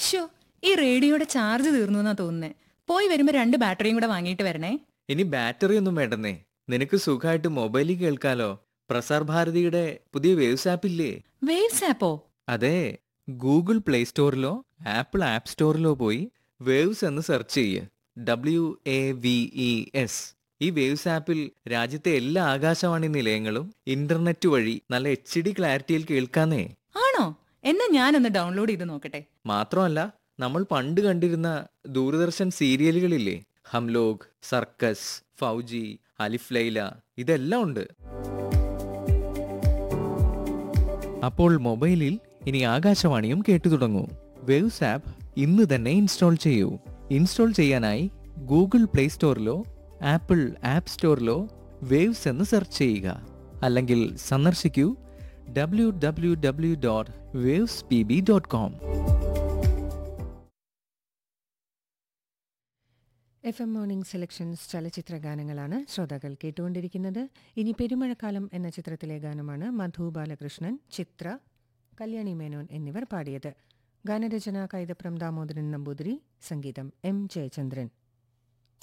show ഈ റേഡിയോയുടെ charge തീർന്നു എന്നാ തോന്നുന്നേ പോയി വരുമ്പോ രണ്ട് ബാറ്ററിയും കൂടെ വാങ്ങിയിട്ട് വരണേ ഇനി ബാറ്ററി ഒന്നും വേണ്ടെന്നേ നിനക്ക് സുഖമായിട്ട് മൊബൈലിൽ കേൾക്കാലോ പ്രസാർ ഭാരതിയുടെ പുതിയ വേവ്സ് ആപ്പ് ഇല്ലേ വേവ്സ് ആപ്പോ അതെ ഗൂഗിൾ പ്ലേ സ്റ്റോറിലോ ആപ്പിൾ ആപ്പ് സ്റ്റോറിലോ പോയി വേവ്സ് എന്ന് സെർച്ച് ചെയ്യ് W A V E S ഈ വേവ്സ് ആപ്പിൽ രാജ്യത്തെ എല്ലാ ആകാശവാണി നിലയങ്ങളും ഇന്റർനെറ്റ് വഴി നല്ല എച്ച് ഡി ക്ലാരിറ്റിയിൽ കേൾക്കാന്നേ ആണോ എന്നാ ഞാനൊന്ന് ഡൗൺലോഡ് ചെയ്ത് നോക്കട്ടെ മാത്രമല്ല നമ്മൾ പണ്ട് കണ്ടിരുന്ന ദൂരദർശൻ സീരിയലുകളില്ലേ ഹംലോഗ് സർക്കസ് ഫൗജി അലിഫ് ലൈല ഇതെല്ലാം ഉണ്ട് അപ്പോൾ മൊബൈലിൽ ഇനി ആകാശവാണിയും കേട്ടു തുടങ്ങൂ വേവ്സ് ആപ്പ് ഇന്ന് തന്നെ ഇൻസ്റ്റാൾ ചെയ്യൂ ഇൻസ്റ്റാൾ ചെയ്യാനായി ഗൂഗിൾ പ്ലേ സ്റ്റോറിലോ ആപ്പിൾ ആപ്പ് സ്റ്റോറിലോ വേവ്സ് എന്ന് സെർച്ച് ചെയ്യുക അല്ലെങ്കിൽ സന്ദർശിക്കൂ W W W dot Waves P B dot com F M morning selections ചലച്ചിത്ര ഗാനങ്ങളാണ് ശ്രോതാക്കൾ കേട്ടുകൊണ്ടിരിക്കുന്നത് ഇനി പെരുമഴക്കാലം എന്ന ചിത്രത്തിലെ ഗാനമാണ് മധു ബാലകൃഷ്ണൻ ചിത്ര കല്യാണി മേനോൻ എന്നിവർ പാടിയത് ഗാനരചന കൈതപ്രം ദാമോദരൻ നമ്പൂതിരി സംഗീതം എം ജയചന്ദ്രൻ